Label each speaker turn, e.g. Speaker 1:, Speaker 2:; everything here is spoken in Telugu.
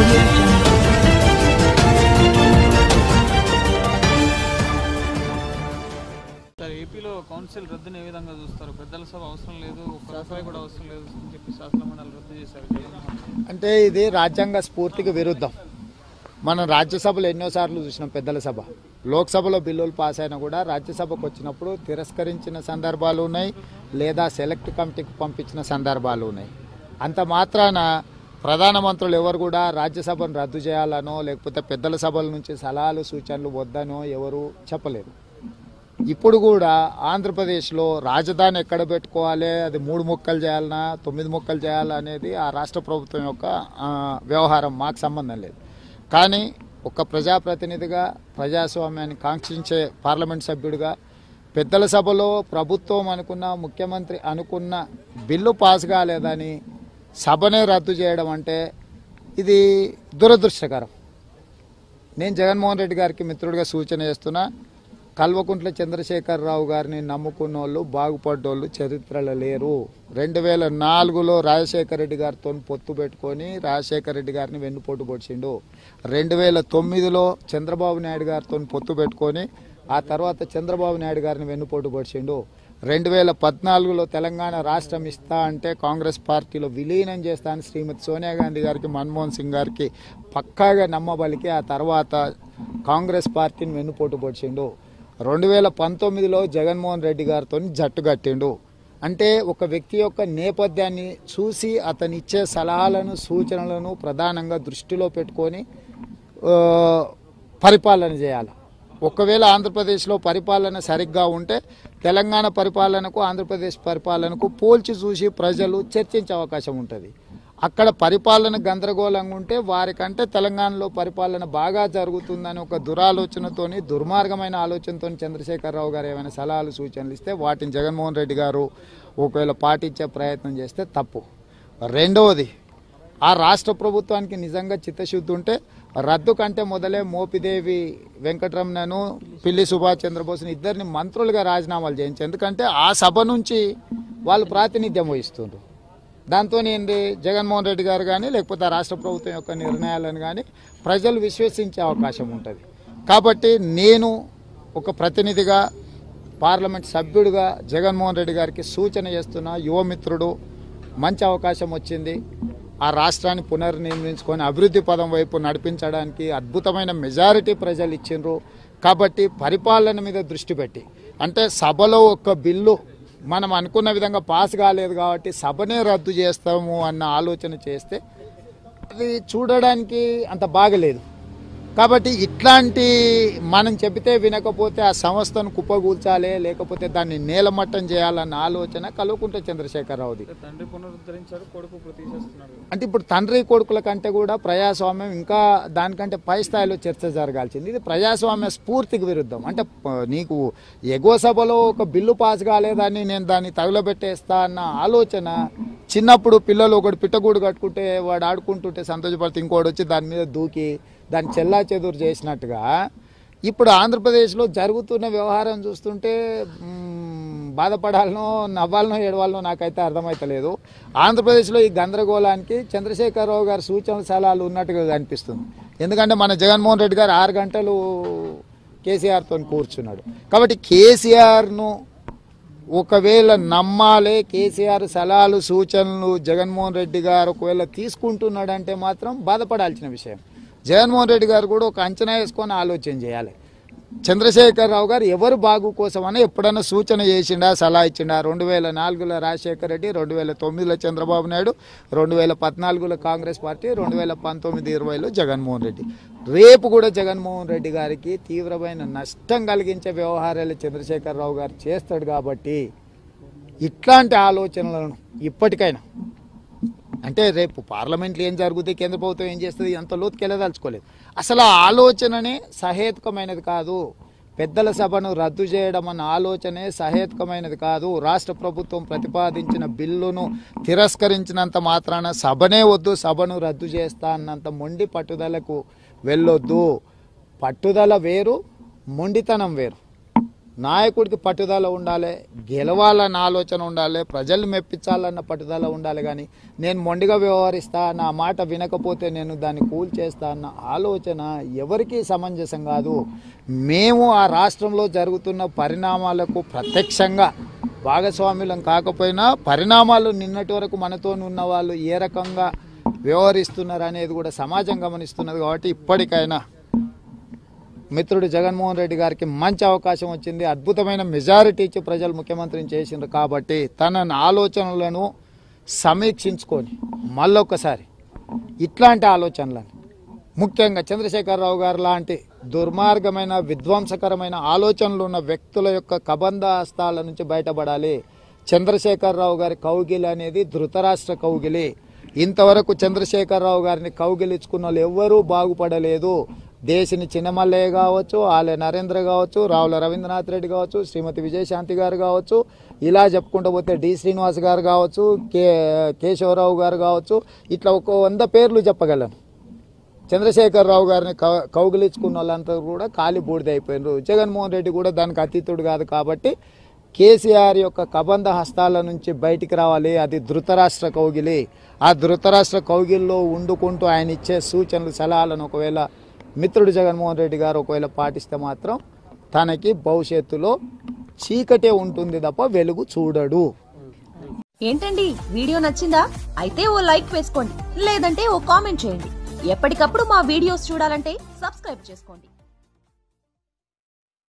Speaker 1: audio jungle.
Speaker 2: సార్ ఏపీలో కౌన్సిల్ రద్దుని ఏ విధంగా చూస్తారు పెద్దల సభ అవసరం లేదు ఒక్క రూపాయి కూడా అవసరం లేదు అని చెప్పి శాసనమండలి రద్దు చేశారు జగన్మోహన్ రెడ్డి.
Speaker 3: అంటే ఇది రాజ్యాంగ స్ఫూర్తికి విరుద్ధం మనం రాజ్యసభలో ఎన్నోసార్లు చూసినాం పెద్దల సభ లోక్సభలో బిల్లులు పాస్ అయినా కూడా రాజ్యసభకు వచ్చినప్పుడు తిరస్కరించిన సందర్భాలు ఉన్నాయి లేదా సెలెక్ట్ కమిటీకి పంపించిన సందర్భాలు ఉన్నాయి అంత మాత్రాన ప్రధానమంత్రులు ఎవరు కూడా రాజ్యసభను రద్దు చేయాలనో లేకపోతే పెద్దల సభల నుంచి సలహాలు సూచనలు వద్దనో ఎవరు చెప్పలేరు ఇప్పుడు కూడా ఆంధ్రప్రదేశ్లో రాజధాని ఎక్కడ పెట్టుకోవాలి అది మూడు ముక్కలు చేయాలన్నా తొమ్మిది ముక్కలు చేయాలా అనేది ఆ రాష్ట్ర ప్రభుత్వం యొక్క ఆ, వ్యవహారం మాకు సంబంధం లేదు కానీ ఒక ప్రజాప్రతినిధిగా ప్రజాస్వామ్యాన్ని కాంక్షించే పార్లమెంట్ సభ్యుడిగా పెద్దల సభలో ప్రభుత్వం అనుకున్న ముఖ్యమంత్రి అనుకున్న బిల్లు పాస్ కాలేదని సభనే రద్దు చేయడం అంటే ఇది దురదృష్టకరం నేను జగన్మోహన్ రెడ్డి గారికి మిత్రుడిగా సూచన చేస్తున్నా కల్వకుంట్ల చంద్రశేఖరరావు గారిని నమ్ముకున్న వాళ్ళు బాగుపడ్డోళ్ళు చరిత్రలో లేరు రెండు వేల నాలుగులో రాజశేఖర రెడ్డి గారితో పొత్తు పెట్టుకొని రాజశేఖర రెడ్డి గారిని వెన్నుపోటు పొడిచిండు రెండు వేల తొమ్మిదిలో చంద్రబాబు నాయుడు గారితో పొత్తు పెట్టుకొని ఆ తర్వాత చంద్రబాబు నాయుడు గారిని వెన్నుపోటు పొడిచిండు రెండు వేల పద్నాలుగులో తెలంగాణ రాష్ట్రం ఇస్తా అంటే కాంగ్రెస్ పార్టీలో విలీనం చేస్తా అని శ్రీమతి సోనియా గాంధీ గారికి మన్మోహన్ సింగ్ గారికి పక్కాగా నమ్మబలికి ఆ తర్వాత కాంగ్రెస్ పార్టీని వెన్నుపోటు పొడిచిండు రెండు వేల పంతొమ్మిదిలో జగన్మోహన్ రెడ్డి గారితో జట్టు కట్టిండు అంటే ఒక వ్యక్తి యొక్క నేపథ్యాన్ని చూసి అతను ఇచ్చే సలహాలను సూచనలను ప్రధానంగా దృష్టిలో పెట్టుకొని ఆ, పరిపాలన చేయాలి ఒకవేళ ఆంధ్రప్రదేశ్లో పరిపాలన సరిగ్గా ఉంటే తెలంగాణ పరిపాలనకు ఆంధ్రప్రదేశ్ పరిపాలనకు పోల్చి చూసి ప్రజలు చర్చించే అవకాశం ఉంటుంది అక్కడ పరిపాలన గందరగోళంగా ఉంటే వారికంటే తెలంగాణలో పరిపాలన బాగా జరుగుతుందని ఒక దురాలోచనతోని దుర్మార్గమైన ఆలోచనతో చంద్రశేఖరరావు గారు ఏమైనా సలహాలు సూచనలు ఇస్తే వాటిని జగన్మోహన్ రెడ్డి గారు ఒకవేళ పాటించే ప్రయత్నం చేస్తే తప్పు రెండవది ఆ రాష్ట్ర ప్రభుత్వానికి నిజంగా చిత్తశుద్ధి ఉంటే రద్దు కంటే మొదలే మోపిదేవి వెంకటరమణను పిల్లి సుభాష్ చంద్రబోస్ని ఇద్దరిని మంత్రులుగా రాజీనామాలు చేయించి ఎందుకంటే ఆ సభ నుంచి వాళ్ళు ప్రాతినిధ్యం వహిస్తుండ్రు దాంతో ఏంటి జగన్మోహన్ రెడ్డి గారు కానీ లేకపోతే ఆ రాష్ట్ర ప్రభుత్వం యొక్క నిర్ణయాలను కానీ ప్రజలు విశ్వసించే అవకాశం ఉంటుంది కాబట్టి నేను ఒక ప్రతినిధిగా పార్లమెంట్ సభ్యుడిగా జగన్మోహన్ రెడ్డి గారికి సూచన చేస్తున్న యువమిత్రుడు మంచి అవకాశం వచ్చింది ఆ రాష్ట్రాన్ని పునర్నిర్మించుకొని అభివృద్ధి పదం వైపు నడిపించడానికి అద్భుతమైన మెజారిటీ ప్రజలు ఇచ్చిండ్రు కాబట్టి పరిపాలన మీద దృష్టి పెట్టి అంటే సభలో ఒక బిల్లు మనం అనుకున్న విధంగా పాస్ కాలేదు కాబట్టి సభనే రద్దు చేస్తాము అన్న ఆలోచన చేస్తే అది చూడడానికి అంత బాగలేదు కాబట్టి ఇట్లాంటి మనం చెబితే వినకపోతే ఆ సంస్థను కుప్పగూల్చాలి లేకపోతే దాన్ని నేలమట్టం చేయాలన్న ఆలోచన కలువకుంట చంద్రశేఖరరావుది
Speaker 2: అంటే తండ్రి పునరుద్ధరించాడు కొడుకు ఇప్పుడు తీసేస్తున్నాడు
Speaker 3: అంటే ఇప్పుడు తండ్రి కొడుకుల కంటే కూడా ప్రజాస్వామ్యం ఇంకా దానికంటే పై స్థాయిలో చర్చ జరగాల్సింది ఇది ప్రజాస్వామ్య స్ఫూర్తికి విరుద్ధం అంటే ప- నీకు ఎగువ సభలో ఒక బిల్లు పాస్ కాలేదని నేను దాన్ని తగులబెట్టేస్తా అన్న ఆలోచన చిన్నప్పుడు పిల్లలు ఒకటి పిట్టగూడు కట్టుకుంటే వాడు ఆడుకుంటుంటే సంతోషపడితే ఇంకోటి వచ్చి దాని మీద దూకి దాన్ని చెల్లా చెదురు చేసినట్టుగా ఇప్పుడు ఆంధ్రప్రదేశ్లో జరుగుతున్న వ్యవహారం చూస్తుంటే మ్మ్, బాధపడాలనో నవ్వాలనో ఏడవాలనో నాకైతే అర్థమైతలేదు ఆంధ్రప్రదేశ్లో ఈ గందరగోళానికి చంద్రశేఖరరావు గారి సూచన సలహాలు ఉన్నట్టుగా కనిపిస్తుంది ఎందుకంటే మన జగన్మోహన్ రెడ్డి గారు ఆరు గంటలు కేసీఆర్తో కూర్చున్నాడు కాబట్టి కేసీఆర్ను ఒకవేళ నమ్మాలే కేసీఆర్ సలహాలు సూచనలు జగన్మోహన్ రెడ్డి గారు ఒకవేళ తీసుకుంటున్నాడంటే మాత్రం బాధపడాల్సిన విషయం జగన్మోహన్ రెడ్డి గారు కూడా ఒక అంచనా వేసుకొని ఆలోచన చేయాలి చంద్రశేఖరరావు గారు ఎవరు బాగు కోసమని ఎప్పుడైనా సూచన చేసిండా సలహా ఇచ్చిండా రెండు వేల నాలుగులో రాజశేఖర రెడ్డి రెండు వేల తొమ్మిదిలో చంద్రబాబు నాయుడు రెండు వేల పద్నాలుగులో కాంగ్రెస్ పార్టీ రెండు వేల పంతొమ్మిది ఇరవైలో జగన్మోహన్ రెడ్డి రేపు కూడా జగన్మోహన్ రెడ్డి గారికి తీవ్రమైన నష్టం కలిగించే వ్యవహారాలు చంద్రశేఖరరావు గారు చేస్తాడు కాబట్టి ఇట్లాంటి ఆలోచనలను ఇప్పటికైనా అంటే రేపు పార్లమెంట్లో ఏం జరుగుతుంది కేంద్ర ప్రభుత్వం ఏం చేస్తుంది అంత లోతుకి వెళ్ళదలుచుకోలేదు అసలు ఆ ఆలోచననే సహేతుకమైనది కాదు పెద్దల సభను రద్దు చేయడం అన్న ఆలోచనే సహేతుకమైనది కాదు రాష్ట్ర ప్రభుత్వం ప్రతిపాదించిన బిల్లును తిరస్కరించినంత మాత్రాన సభనే వద్దు సభను రద్దు చేస్తా అన్నంత మొండి పట్టుదలకు వెళ్ళొద్దు పట్టుదల వేరు మొండితనం వేరు నాయకుడికి పట్టుదల ఉండాలి గెలవాలన్న ఆలోచన ఉండాలి ప్రజల్ని మెప్పించాలన్న పట్టుదల ఉండాలి కానీ నేను మొండిగా వ్యవహరిస్తా నా మాట వినకపోతే నేను దాన్ని కూల్ చేస్తా అన్న ఆలోచన ఎవరికీ సమంజసం కాదు మేము ఆ రాష్ట్రంలో జరుగుతున్న పరిణామాలకు ప్రత్యక్షంగా భాగస్వాములం కాకపోయినా పరిణామాలు నిన్నటి వరకు మనతో ఉన్న వాళ్ళు ఏ రకంగా వ్యవహరిస్తున్నారు అనేది కూడా సమాజం గమనిస్తున్నది కాబట్టి ఇప్పటికైనా మిత్రుడు జగన్మోహన్ రెడ్డి గారికి మంచి అవకాశం వచ్చింది అద్భుతమైన మెజారిటీ ఇచ్చి ప్రజలు ముఖ్యమంత్రిని చేసిండ్రు కాబట్టి తన ఆలోచనలను సమీక్షించుకొని మళ్ళొకసారి ఇట్లాంటి ఆలోచనలను ముఖ్యంగా చంద్రశేఖరరావు గారు లాంటి దుర్మార్గమైన విధ్వంసకరమైన ఆలోచనలు ఉన్న వ్యక్తుల యొక్క కబంధ హస్తాల నుంచి బయటపడాలి చంద్రశేఖరరావు గారి కౌగిలి అనేది ధృతరాష్ట్ర కౌగిలి ఇంతవరకు చంద్రశేఖరరావు గారిని కౌగిలించుకున్న వాళ్ళు ఎవ్వరూ బాగుపడలేదు దేశిని చిన్నమల్లయ్య కావచ్చు ఆలయ నరేంద్ర కావచ్చు రావుల రవీంద్రనాథ్ రెడ్డి కావచ్చు శ్రీమతి విజయశాంతి గారు కావచ్చు ఇలా చెప్పుకుంటూ పోతే డి శ్రీనివాస్ గారు కావచ్చు కే కేశవరావు గారు కావచ్చు ఇట్లా ఒక వంద పేర్లు చెప్పగలను చంద్రశేఖరరావు గారిని కౌ- కౌగిలించుకున్న వాళ్ళంతా కూడా కాలి బూడిద అయిపోయినారు జగన్మోహన్ రెడ్డి కూడా దానికి అతీతుడు కాదు కాబట్టి కేసీఆర్ యొక్క కబంధ హస్తాల నుంచి బయటికి రావాలి అది ధృతరాష్ట్ర కౌగిలి ఆ ధృతరాష్ట్ర కౌగిల్లో వండుకుంటూ ఆయన ఇచ్చే సూచనలు సలహాలను ఒకవేళ మిత్రుడు జగన్మోహన్ రెడ్డి గారు ఒకవేళ పాటిస్తే మాత్రం తనకి భవిష్యత్తులో చీకటే ఉంటుంది తప్ప వెలుగు చూడడు
Speaker 1: ఏంటండి వీడియో నచ్చిందా అయితే ఓ లైక్ వేసుకోండి లేదంటే ఓ కామెంట్ చేయండి ఎప్పటికప్పుడు మా వీడియోస్ చూడాలంటే సబ్స్క్రైబ్ చేసుకోండి